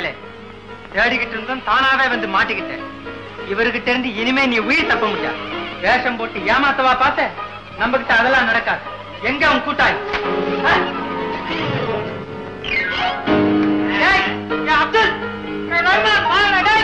பயலே தேடிக்கிட்டு இருந்தும் தானாவே வந்து மாட்டிக்கிட்டேன் இவர்கிட்ட இருந்து இனிமே நீ உயிர் தப்ப முடியாது வேஷம் போட்டு ஏமாத்தவா பார்த்த நம்ம கிட்ட அதெல்லாம் நடக்காது எங்க அவன் கூட்டாளி ஆ? டேய், ஏய் அப்துல் ஏய் ரஹ்மான், வாங்கடா, டேய்.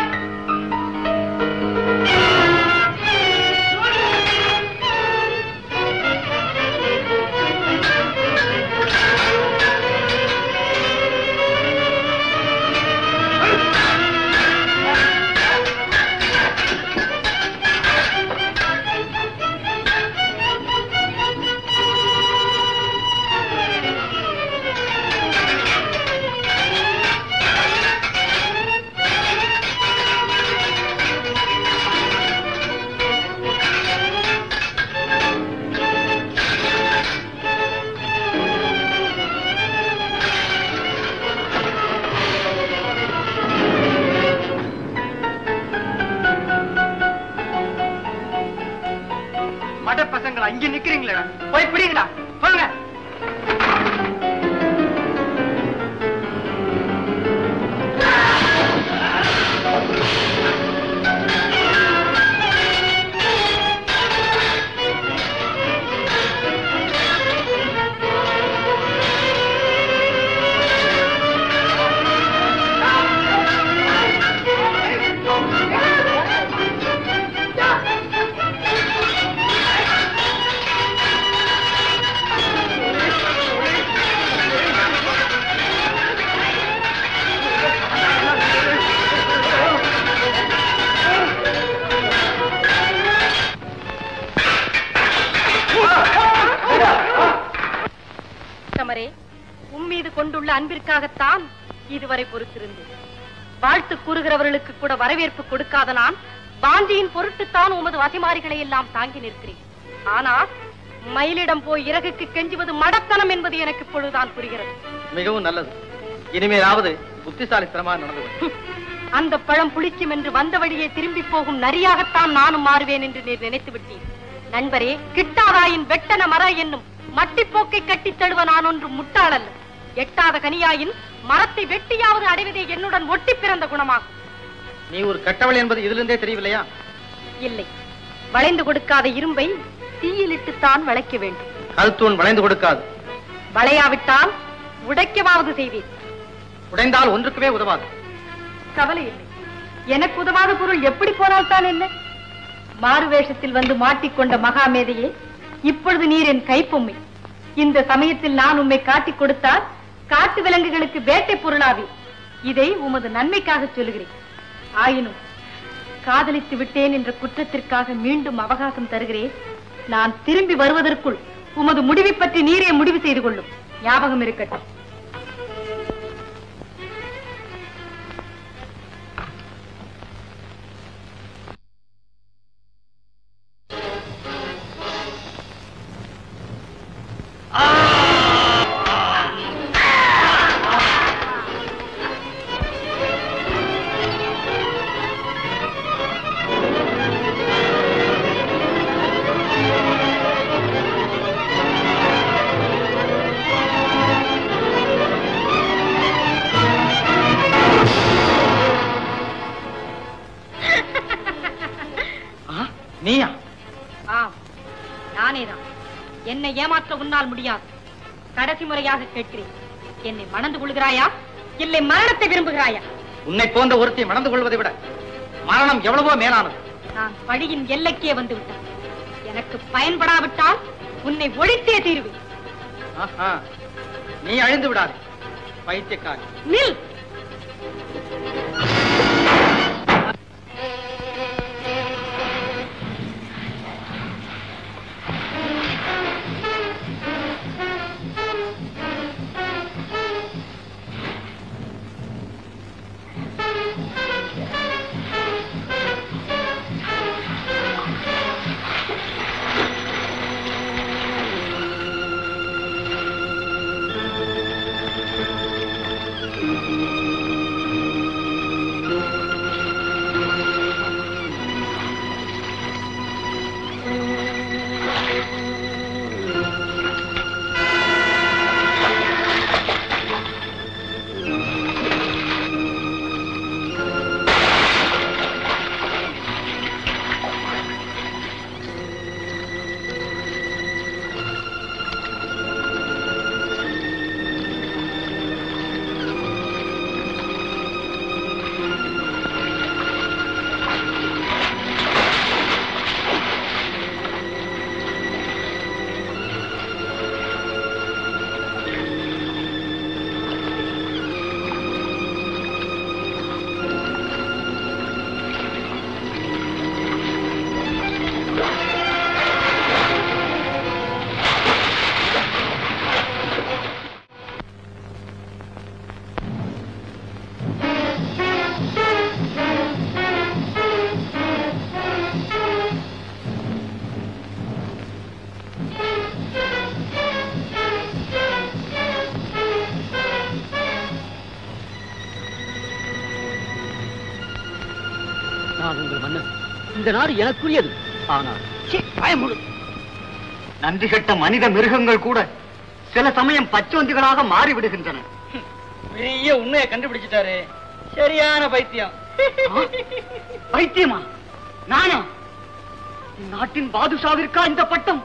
மட பசங்களா இங்க நிக்கிறீங்களா போய் பிடிங்கடா சொல்லுங்க சமரே உம்மீது கொண்டுள்ள அன்பிற்காகத்தான் இதுவரை பொறுத்திருந்தேன் வாழ்த்து கூறுகிறவர்களுக்கு கூட வரவேற்பு கொடுக்காத நான் வாந்தியின் பொருட்டுத்தான் உமது வசைமாரிகளை எல்லாம் தாங்கி நிற்கிறேன் ஆனால் மயிலிடம் போய் இறகுக்கு கெஞ்சுவது மடத்தனம் என்பது எனக்கு இப்பொழுதுதான் புரிகிறது மிகவும் நல்லது இனிமேலாவது புத்திசாலித்தனமா நடந்து கொள். அந்த பழம் புளிக்கும் என்று வந்த வழியே திரும்பி போகும் நரியாகத்தான் நானும் மாறுவேன் என்று நீர் நினைத்து விட்டீர் நண்பரே கிட்டாதாயின் வெட்டன மர என்னும் மட்டிப்போக்கை கட்டித் தழுவ நான் ஒன்று முட்டாளல்ல எட்டாத கனியாயின் மரத்தை வெட்டியாவது அடைவதே என்னுடன் ஒட்டி பிறந்த குணமாகும் நீ ஒரு கட்டவள் என்பது இதிலிருந்தே தெரியவில்லையா இல்லை வளைந்து கொடுக்காத இரும்பை தீயிலிட்டுத்தான் வளைக்க வேண்டும் கருத்தூண் வளைந்து கொடுக்காது வளையாவிட்டால் உடைக்கவாவது செய்வேன் உடைந்தால் ஒன்றுக்குமே உதவாது கவலை இல்லை எனக்கு உதவாத பொருள் எப்படி போனால் தான் என்ன மாறு வேஷத்தில் வந்து மாட்டிக்கொண்ட மகாமேதையே இப்பொழுது நீர் என் கைப்பொம்மை இந்த சமயத்தில் நான் உம்மை காட்டிக் கொடுத்தால் காட்டு விலங்குகளுக்கு வேட்டை பொருளாவி இதை உமது நன்மைக்காக சொல்லுகிறேன் ஆயினும் காதலித்து விட்டேன் என்ற குற்றத்திற்காக மீண்டும் அவகாசம் தருகிறேன் நான் திரும்பி வருவதற்குள் உமது முடிவை பற்றி நீரே முடிவு செய்து கொள்ளும் ஞாபகம் இருக்கட்டும் நீயா ஆம் நானேதான் என்னை ஏமாற்ற உன்னால் முடியாது கடைசி முறையாக கேட்கிறேன் என்னை மணந்து கொள்கிறாயா இல்லை மரணத்தை விரும்புகிறாயா உன்னை போன்ற ஒருத்தை மணந்து கொள்வதை விட மரணம் எவ்வளவோ மேலானது நான் பழியின் எல்லைக்கே வந்து விட்டேன் எனக்கு பயன்படாவிட்டால் உன்னை ஒழித்தே தீருவேன் ஆஹா, நீ அழிந்து விடாது பைத்தியக்காரி நில் ஆ நான் உங்கள் மன்னன் இந்த நாடு எனக்குரியது ஆனால் சீ, பயமுடு நன்றி கெட்ட மனித மிருகங்கள் கூட சில சமயம் பச்சோந்திகளாக மாறி விடுகின்றன பெரிய உண்மையை கண்டுபிடிச்சிட்டாரு சரியான பைத்தியம் பைத்தியமா நானா நாட்டின் பாதுஷாவிற்கா இந்த பட்டம்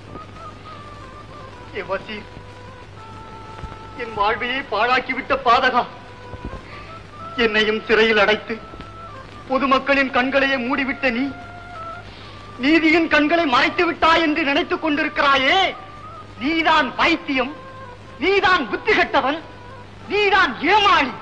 ஏ வசீர், என் வாழ்வையை பாழாக்கிவிட்ட பாதகா என்னையும் சிறையில் அடைத்து பொதுமக்களின் கண்களையே மூடிவிட்ட நீ நீதியின் கண்களை மறைத்து விட்டாய் என்று நினைத்துக் கொண்டிருக்கிறாயே நீதான் பைத்தியம் நீதான் புத்தி கெட்டவன் நீதான் ஏமாளி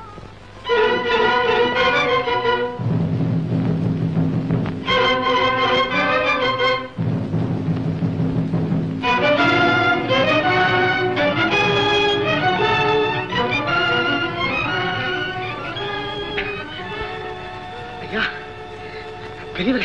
ஐயா பெரியவரே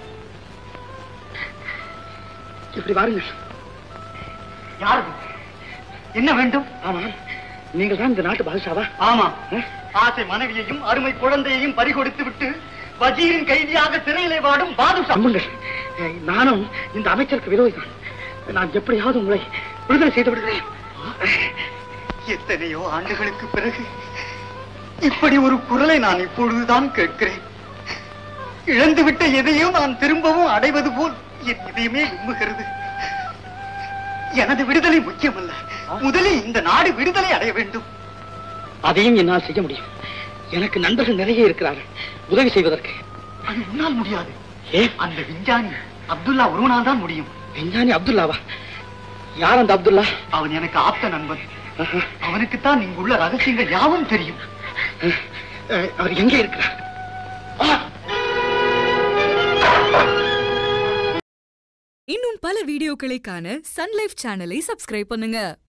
இப்படி வாருங்கள் யாரு என்ன வேண்டும் ஆமா நீங்கள் தான் இந்த நாட்டு பாதுஷாவா ஆமா ஆசை மனைவியையும் அருமை குழந்தையையும் பறிகொடுத்து விட்டு வஜீரின் கைதியாக சிறையிலே வாடும் பாதுஷா நம்புங்கள் நானும் இந்த அமைச்சருக்கு விரோதி தான் நான் எப்படியாவது உங்களை விடுதலை செய்து விடுகிறேன் எத்தனையோ ஆண்டுகளுக்கு பிறகு இப்படி ஒரு குரலை நான் இப்பொழுதுதான் கேட்கிறேன் இழந்துவிட்ட எதையோ நான் திரும்பவும் அடைவது போல் என் இதயமே விம்முகிறது எனது விடுதலை முக்கியமல்ல முதலில் இந்த நாடு விடுதலை அடைய வேண்டும் அதையும் என்னால் செய்ய முடியும் எனக்கு நண்பர்கள் நிறைய இருக்கிறார்கள் உதவி செய்வதற்கு அது உன்னால் முடியாது ஏன் அந்த விஞ்ஞானி அப்துல்லா ஒருவனால் தான் முடியும் விஞ்ஞானி அப்துல்லாவா யார் அந்த அப்துல்லா அவன் எனக்கு ஆப்த நண்பன் ஆஹா. அவனுக்குத்தான் இங்குள்ள ரகசியங்கள் யாவும் தெரியும் அஹ், அஹ், அவர் எங்கே இருக்கிறார் ஆ! இன்னும் பல வீடியோக்களை காண சன்லைஃப் சேனலை சப்ஸ்கிரைப் பண்ணுங்க